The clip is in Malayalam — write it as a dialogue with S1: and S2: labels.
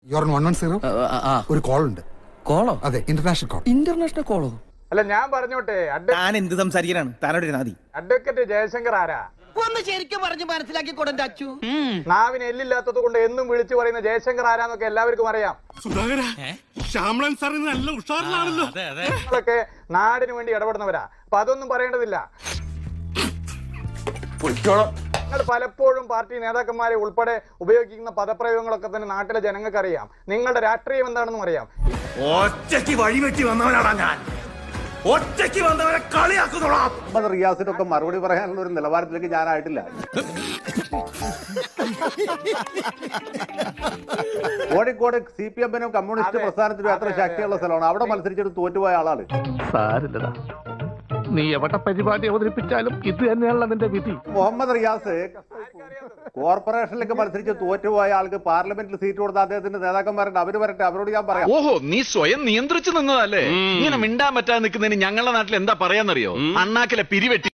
S1: യുവർ വൺ വൺ സീറോ ഒരു കോൾ ഉണ്ട്
S2: കോളോ
S1: അതെ ഇന്റർനാഷണൽ കോൾ
S2: ഇന്റർനാഷണൽ കോളോ
S3: അല്ല ഞാൻ പറഞ്ഞോട്ടെ അഡ്വ-
S4: താൻ എന്ത് സംസാരിക്കാനാണ് താനോട് നാദി
S3: അഡ്വക്കേറ്റ് ജയശങ്കർ ആരാ
S5: ഒന്ന് ശരിക്കും പറഞ്ഞ് മനസ്സിലാക്കി കൊടുണ്ട അച്ചു
S3: നാവിന് എല്ലില്ലാത്തത് കൊണ്ട് എന്നും വിളിച്ചു പറയുന്ന ജയശങ്കർ ആരാന്നൊക്കെ എല്ലാവർക്കും അറിയാം
S6: സുധാകര ശ്യാമളൻ സാറിന് നല്ല ഉഷാറിലാണല്ലോ
S3: നിങ്ങളൊക്കെ നാടിന് വേണ്ടി ഇടപെടുന്നവരാ അപ്പൊ അതൊന്നും പറയേണ്ടതില്ല നിങ്ങൾ പലപ്പോഴും പാർട്ടി നേതാക്കന്മാരെ ഉൾപ്പെടെ ഉപയോഗിക്കുന്ന പദപ്രയോഗങ്ങളൊക്കെ തന്നെ നാട്ടിലെ ജനങ്ങൾക്ക് അറിയാം നിങ്ങളുടെ രാഷ്ട്രീയം എന്താണെന്നും അറിയാം
S6: ഒറ്റയ്ക്ക് വഴിവെട്ടി വന്നവനാടാ ഞാൻ ഒറ്റയ്ക്ക് വന്നവനെ കളിയാക്കുന്നോളാം
S7: മുഹമ്മദ് റിയാസിനൊക്കെ മറുപടി പറയാനുള്ള ഒരു നിലവാരത്തിലേക്ക് ഞാനായിട്ടില്ല കോഴിക്കോട് സി പി എമ്മിനും കമ്മ്യൂണിസ്റ്റ്
S3: അതെ,
S7: പ്രസ്ഥാനത്തിനും എത്ര
S3: അതെ, അതെ,
S7: ശക്തിയുള്ള സ്ഥലമാണ് അവിടെ മത്സരിച്ചിട്ട് തോറ്റുപോയ ആളാണ്
S8: സാരില്ലടാ നീ എവിടെ പരിപാടി അവതരിപ്പിച്ചാലും ഇത് തന്നെയാണല്ലോ നിന്റെ വിധി
S7: മുഹമ്മദ് റിയാസ് കോർപ്പറേഷനിലേക്ക് മത്സരിച്ച് തോറ്റുപോയ ആൾക്ക് പാർലമെന്റിൽ സീറ്റ് കൊടുത്ത അദ്ദേഹത്തിന്റെ നേതാക്കന്മാരുണ്ട് അവര് വരട്ടെ അവരോട് ഞാൻ പറയാം
S9: ഓഹോ നീ സ്വയം നിയന്ത്രിച്ചു നിന്നതല്ലേ ഇങ്ങനെ മിണ്ടാൻ പറ്റാതെ നിൽക്കുന്നതിന് ഞങ്ങളുടെ നാട്ടിൽ എന്താ പറയാന്നറിയോ അണ്ണാക്കിലെ പിരിവെട്ടി